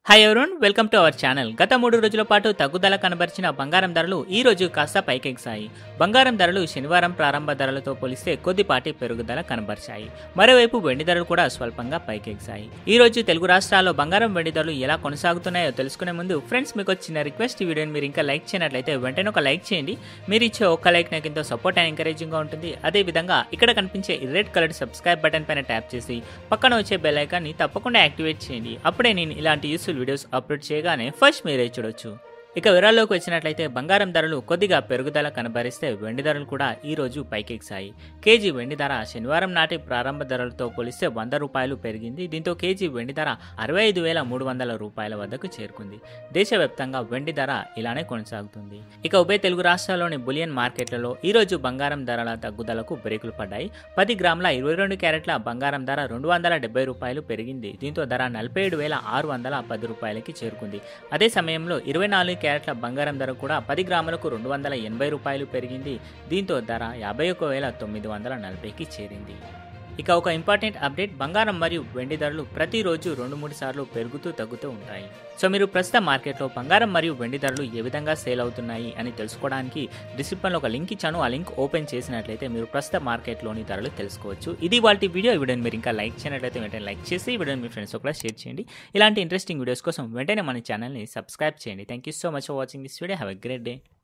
hi everyone welcome to our channel గత మూడు రోజుల పాటు తగ్గుదల కనబరిచిన బంగారం ధరలు ఈ రోజు కాస్త పైకెక్సాయి బంగారం ధరలు శనివారం ప్రారంభ ధరలతో పోలిస్తే కొద్దిపాటి పెరుగుదల కనబరిచాయి మరోవైపు వెండి ధరలు కూడా స్వల్పంగా పైకెక్సాయి ఈ రోజు తెలుగు రాష్ట్రాల్లో బంగారం వెండి ధరలు ఎలా కొనసాగుతున్నాయో తెలుసుకునే ముందు ఫ్రెండ్స్ మీకు వచ్చిన రిక్వెస్ట్ ఈ వీడియోని మీరు ఇంకా లైక్ చేయనట్లయితే వెంటనే ఒక లైక్ చేయండి మీరు ఇచ్చే ఒక్క లైక్ నాకు ఎంతో సపోర్ట్ అండ్ ఎంకరేజింగ్గా ఉంటుంది అదే విధంగా ఇక్కడ కనిపించే రెడ్ కలర్ సబ్స్క్రైబ్ బటన్ పైన ట్యాప్ చేసి పక్కన వచ్చే బెల్ ఐకాన్ని తప్పకుండా యాక్టివేట్ చేయండి అప్పుడే నేను ఇలాంటి యూస్ఫుల్ వీడియోస్ అప్లోడ్ చేయగానే ఫస్ట్ మీరే చూడొచ్చు ఇక వివరాల్లోకి వచ్చినట్లయితే బంగారం ధరలు కొద్దిగా పెరుగుదల కనబరిస్తే వెండి ధరలు కూడా ఈ రోజు పైకెక్సాయి కేజీ వెండి ధర శనివారం నాటి ప్రారంభ ధరలతో పోలిస్తే వంద రూపాయలు పెరిగింది దీంతో కేజీ వెండి ధర అరవై ఐదు వేల మూడు వందల రూపాయల వద్దకు చేరుకుంది దేశవ్యాప్తంగా వెండి ధర ఇలానే కొనసాగుతుంది ఇక ఉభయ తెలుగు రాష్ట్రాల్లోని బులియన్ మార్కెట్లలో ఈ రోజు బంగారం ధరల తగ్గుదలకు బ్రేకులు పడ్డాయి పది గ్రాముల ఇరవై రెండు క్యారెట్ల బంగారం ధర రెండు వందల డెబ్బై రూపాయలు పెరిగింది దీంతో ధర నలభై ఏడు వేల ఆరు వందల పది రూపాయలకి చేరుకుంది అదే సమయంలో ఇరవై నాలుగు క్యారెట్ల బంగారం ధర కూడా పది గ్రాములకు రెండు వందల ఎనభై రూపాయలు పెరిగింది దీంతో ధర యాభై ఒక వేల తొమ్మిది వందల నలభైకి చేరింది ఇక ఒక ఇంపార్టెంట్ అప్డేట్ బంగారం మరియు వెండి ధరలు ప్రతిరోజు రెండు మూడు సార్లు పెరుగుతూ తగ్గుతూ ఉంటాయి సో మీరు ప్రస్తుత మార్కెట్లో బంగారం మరియు వెండి ధరలు ఏ విధంగా సేల్ అవుతున్నాయి అని తెలుసుకోవడానికి డిస్క్రిప్షన్లో ఒక లింక్ ఇచ్చాను ఆ లింక్ ఓపెన్ చేసినట్లయితే మీరు ప్రస్తుత మార్కెట్లోని ధరలు తెలుసుకోవచ్చు ఇది వాటి వీడియో ఈ వీడియోని మీరు ఇంకా లైక్ చేయనట్లయితే వెంటనే లైక్ చేసి ఈ వీడియోని మీ ఫ్రెండ్స్ కూడా షేర్ చేయండి ఇలాంటి ఇంట్రెస్టింగ్ వీడియోస్ కోసం వెంటనే మన ఛానల్ని సబ్స్క్రైబ్ చేయండి thank you so much for watching this video have a great day